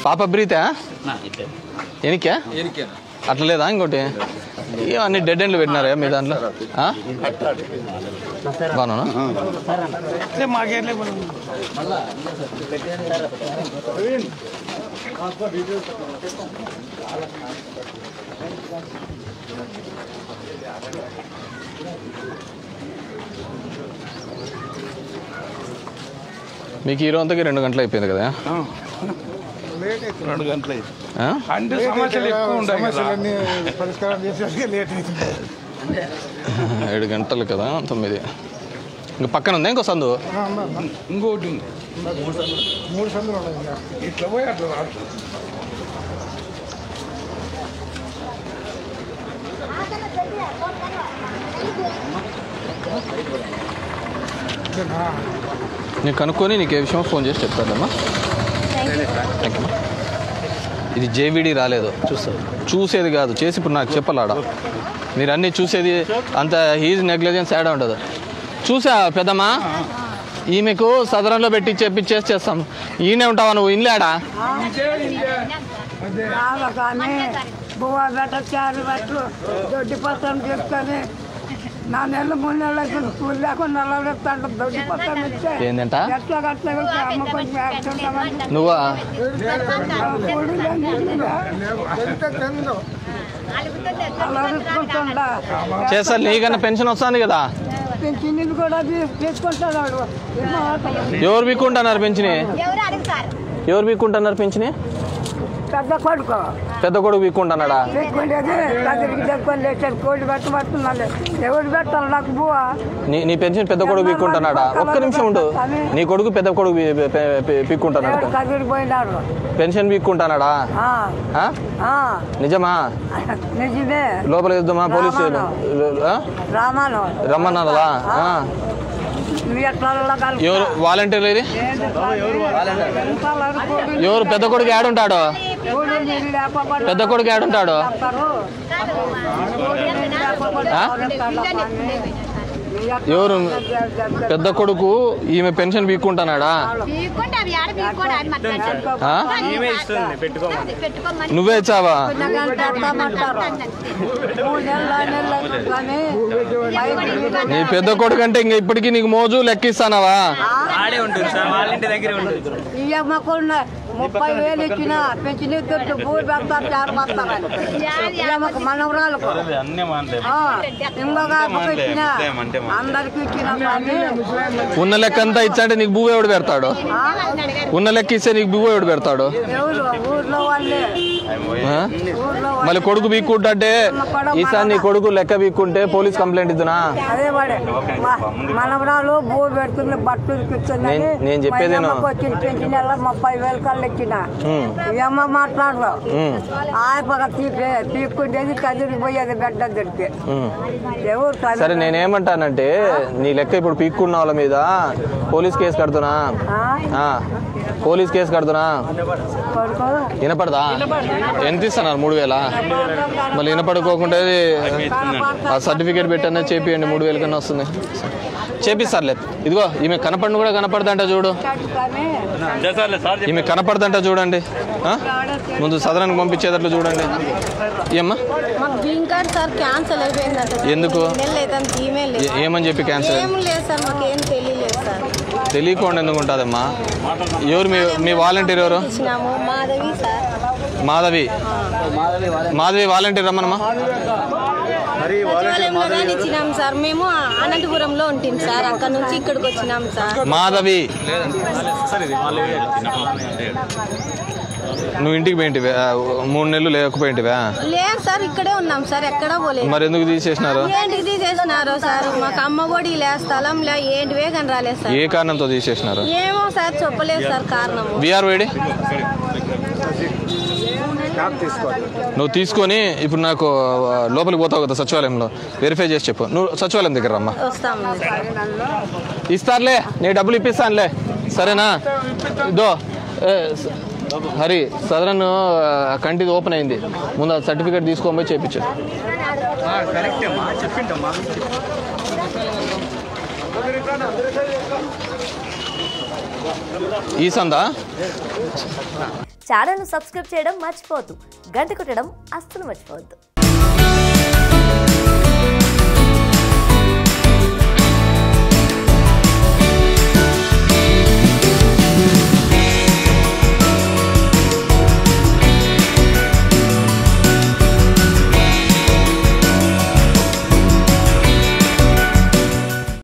పాప బ్రీతా ఎనికా అట్లా లేదా ఇంకోటి ఇక అన్ని డెడ్ ఎండ్లు పెట్టినారా మీ దాంట్లో ఆ? బాగున్నా మీకు ఈ రోజుకి రెండు గంటలు అయిపోయింది కదా రెండు గంటలు అయింది ఆ? అంటే సమస్యలు ఎక్కువ ఉంటాయి కదా సమస్యలన్నీ పరిష్కారం చేసేసరికి లేట్ అవుతుంది ఏడు గంటలు కదా తొమ్మిది ఇంకా పక్కన ఉందా ఇంకో సందు ఇంకోటి ఉంది మూడు సందులు ఉన్నాయి ఇంకా. ఇట్లా పోయి అట్లా రావట్లేదు ఇదేనా? నేను కనుక్కొని నీకు ఏ విషయం ఫోన్ చేసి చెప్తానమ్మా థ్యాంక్ యూ ఇది జేవిడి రాలేదు చూస్తా చూసేది కాదు చేసి ఇప్పుడు నాకు చెప్పాలాడ మీరు అన్నీ చూసేది అంత హీజ్ నెగ్లిజెన్స్ యాడ్ ఉండదు చూసా పెద్దమ్మా ఈమెకు సదరంలో పెట్టి చెప్పిచ్చేసి చేస్తాం ఈయనే ఉంటావా నువ్వు ఇల్లాడా రావ కానీ బువ్వ బెట్ట చారు బట్టలు దొడ్డి పత్రం చెప్తాను నా నెలలు మూడు నెలలకు స్కూల్ లేకుండా నెలలు దొడ్డి పత్రం ఇస్తే ఏందంట ఎట్లా కట్లా అమ్మ కొంచెం యాక్చువల్గా నువ్వా అలా తీసుకుంటుండా చేస్తారు నీకన్నా పెన్షన్ వస్తుంది కదా పింఛన్లు కూడా తీ- తీసుకుంటాడు వాడు ఏమో ఆటలు. ఎవరు బీక్కుంటున్నారు పెంచిని ఎవరు బీక్కుంటున్నారు పెంచిని పెద్ద కొడుకు పెద్ద కొడుకు బీక్కుంటున్నాడా తీసుకునేది దగ్గరికి తెచ్చుకొని లేచాడు కోడి పెట్టబడుతున్నాడు ఎవరు పెట్టాలి నాకు బువ్వ నీ నీ పెన్షన్ పెద్ద కొడుకు పీక్కుంటున్నాడా ఒక్క నిమిషం ఉండు నీ కొడుకు పెద్ద కొడుకు పీ- పీ- పీ- పీక్కుంటున్నాడు ఎవరు కదిరి పోయినాడు పెన్షన్ పీక్కుంటున్నాడా ఆ, ఆ? ఆ, నిజమా నిజమే లోపల ఇద్దామా పోలీసు ఆ? రామాను రమ్మన్నారా ఆ. మీ ఎట్లా కలుపు ఎవరు వాలంటీర్లు ఇది ఎవరు పెద్ద కొడుకు ఏడుంటాడు పెద్ద కొడుకు ఏడుంటాడు ఆ? ఎవరు పెద్ద కొడుకు ఈమె పెన్షన్ పీక్కుంటున్నాడా పీక్కుంటే అవి ఆడ పీక్కోడు ఆయన మాట్లాడతాడు ఆ? పెట్టుకోమని నువ్వే ఇచ్చావా నీ పెద్ద కొడుకు అంటే ఇంక ఇప్పటికీ నీకు మోజు లెక్కిస్తానవా ఆడే ఉంటుంది సార్ వాళ్ళ ఇంటి దగ్గరే ఉంటుంది ఇయ్యమ్మకున్న ముప్పై వేలు ఇచ్చిన పెంచిన ఇద్దరు భూమి పెడతారు చారు పడతారు ఇయ్యమ్మకు మనవరాలకు అన్నీ మానలే ఆ, ఇంకొక అమ్మకు ఇచ్చిన అందరికి ఇచ్చిన కానీ ఉన్న లెక్క అంతా ఇచ్చంటే నీకు భూ ఎవడు పెడతాడు ఉన్న లెక్క ఇస్తే నీకు భూ ఎవడు పెడతాడు ఎవరు ఊర్లో వాళ్ళే ఆ? ఊర్లో మళ్ళీ కొడుకు బీక్కుంటే ఈసారి నీ కొడుకు లెక్క బీక్కుంటే పోలీస్ కంప్లైంట్ ఇద్దునా అదే వాడే మ- మనవరాలు భూమి పెడుతుంది బట్టలు ఇచ్చిందని నేను- నేను చెప్పేది విను. వచ్చిన పెంచిన నెల ముప్పై వేలు కళ్ళు ఇచ్చిన ఉమ్, ఈ అమ్మ మాట్లాడరు ఉమ్, ఆయపక తీపే తీపుకుంటేది కదిరి పోయేది బిడ్డ దొరికి ఉమ్. ఎవరు కదిరి- సరే నేనేమంటానంటే నీ లెక్క ఇప్పుడు పీక్కున్న వాళ్ళ మీద పోలీస్ కేసు కడుతున్నా ఆ? ఆ, పోలీస్ కేసు కడుతున్నా కొడుకు వినపడదా ఎంత ఇస్తున్నారు మూడు వేల మళ్ళీ వినపడుకోకుండా ఆ సర్టిఫికేట్ పెట్టన్నా చేపియండి మూడు వేల కన్నా వస్తుంది చేపిస్తారులే ఇదిగో ఈమె కనపడిన కూడా కనపడదంట చూడు కానీ చేస్తారులే సార్ ఈమె కనపడదంట చూడండి ఆ? ముందు సదరానికి పంపించేటట్లు చూడండి ఏమ్మా మాకు గ్రీన్ కార్డ్ సార్ క్యాన్సిల్ అయిపోయిందంట సార్. ఎందుకు? నెల లేదంత ఈమెయిల్ లేదు ఏ- ఏమని చెప్పి క్యాన్సిల్ ఏం లేదు సార్ మాకేం తెలియలేదు సార్ తెలియకుండా ఎందుకు ఉంటుందమ్మా ఎవరు మీ మీ వాలంటీర్ ఎవరు ఇచ్చినాము మాధవి సార్ మాధవి మాధవి వాలంటీర్ రమ్మనమ్మా సచివాలయంలోనే ఇచ్చినాం సార్ మేము అనంతపురంలో ఉంటాం సార్ అక్కడ నుంచి ఇక్కడికి వచ్చినాం సార్ మాధవి నువ్వు ఇంటికి పోయింటివే ఆ, మూడు నెలలు లేకపోయింటివా లేదు సార్ ఇక్కడే ఉన్నాం సార్ ఎక్కడా పోలేదు మరి ఎందుకు తీసేసినారు ఏంటికి తీసేసినారు సార్ మాకు అమ్మ ఒడి లే స్థలం లే ఏంటివే కానీ రాలేదు సార్ ఏ కారణంతో తీసేసినారు ఏమో సార్ చెప్పలేదు సార్ కారణము విఆర్ వేడి నువ్వు తీసుకొని ఇప్పుడు నాకు ఆ, లోపలికి పోతావు కదా సచివాలయంలో వెరిఫై చేసి చెప్పు నువ్వు సచివాలయం దగ్గర రమ్మా వస్తాము ఇస్తారులే నేను డబ్బులు ఇప్పిస్తానులే సరేనా ఇదో ఏ, స- హరి సదరన్ ఆ, కంటిది ఓపెన్ అయింది ముందు ఆ సర్టిఫికేట్ తీసుకొని పోయి చేయించు కరెక్టే మా చెప్పింటమ్మా ఈ సందా ఛానల్ను సబ్స్క్రైబ్ చేయడం మర్చిపోవద్దు గంట కొట్టడం అస్సలు మర్చిపోవద్దు